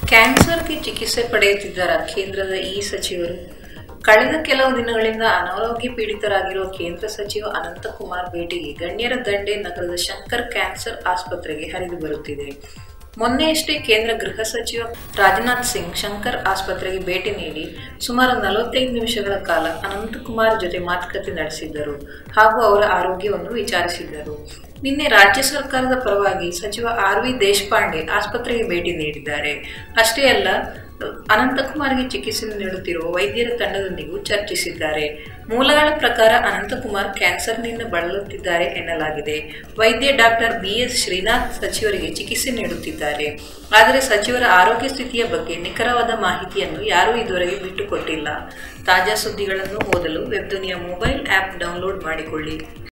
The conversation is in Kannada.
ಕ್ಯಾನ್ಸರ್ಗೆ ಚಿಕಿತ್ಸೆ ಪಡೆಯುತ್ತಿದ್ದಾರ ಕೇಂದ್ರದ ಈ ಸಚಿವರು ಕಳೆದ ಕೆಲವು ದಿನಗಳಿಂದ ಅನಾರೋಗ್ಯ ಪೀಡಿತರಾಗಿರುವ ಕೇಂದ್ರ ಸಚಿವ ಅನಂತಕುಮಾರ್ ಭೇಟಿಗೆ ಗಣ್ಯರ ದಂಡೆ ನಗರದ ಶಂಕರ್ ಕ್ಯಾನ್ಸರ್ ಆಸ್ಪತ್ರೆಗೆ ಹರಿದು ಬರುತ್ತಿದೆ ಮೊನ್ನೆಯಷ್ಟೇ ಕೇಂದ್ರ ಗೃಹ ಸಚಿವ ರಾಜನಾಥ್ ಸಿಂಗ್ ಶಂಕರ್ ಆಸ್ಪತ್ರೆಗೆ ಭೇಟಿ ನೀಡಿ ಸುಮಾರು ನಲವತ್ತೈದು ನಿಮಿಷಗಳ ಕಾಲ ಅನಂತಕುಮಾರ್ ಜೊತೆ ಮಾತುಕತೆ ನಡೆಸಿದ್ದರು ಹಾಗೂ ಅವರ ಆರೋಗ್ಯವನ್ನು ವಿಚಾರಿಸಿದ್ದರು ನಿನ್ನೆ ರಾಜ್ಯ ಸರ್ಕಾರದ ಪರವಾಗಿ ಸಚಿವ ಆರ್ ವಿ ದೇಶಪಾಂಡೆ ಆಸ್ಪತ್ರೆಗೆ ಭೇಟಿ ನೀಡಿದ್ದಾರೆ ಅಷ್ಟೇ ಅಲ್ಲ ಅನಂತಕುಮಾರ್ಗೆ ಚಿಕಿತ್ಸೆ ನೀಡುತ್ತಿರುವ ವೈದ್ಯರ ತಂಡದೊಂದಿಗೂ ಚರ್ಚಿಸಿದ್ದಾರೆ ಮೂಲಗಳ ಪ್ರಕಾರ ಅನಂತಕುಮಾರ್ ಕ್ಯಾನ್ಸರ್ನಿಂದ ಬಳಲುತ್ತಿದ್ದಾರೆ ಎನ್ನಲಾಗಿದೆ ವೈದ್ಯ ಡಾಕ್ಟರ್ ಬಿ ಎಸ್ ಶ್ರೀನಾಥ್ ಸಚಿವರಿಗೆ ಚಿಕಿತ್ಸೆ ನೀಡುತ್ತಿದ್ದಾರೆ ಆದರೆ ಸಚಿವರ ಆರೋಗ್ಯ ಸ್ಥಿತಿಯ ಬಗ್ಗೆ ನಿಖರವಾದ ಮಾಹಿತಿಯನ್ನು ಯಾರೂ ಇದುವರೆಗೆ ಬಿಟ್ಟುಕೊಟ್ಟಿಲ್ಲ ತಾಜಾ ಸುದ್ದಿಗಳನ್ನು ಓದಲು ವೆಬ್ದುನಿಯಾ ಮೊಬೈಲ್ ಆ್ಯಪ್ ಡೌನ್ಲೋಡ್ ಮಾಡಿಕೊಳ್ಳಿ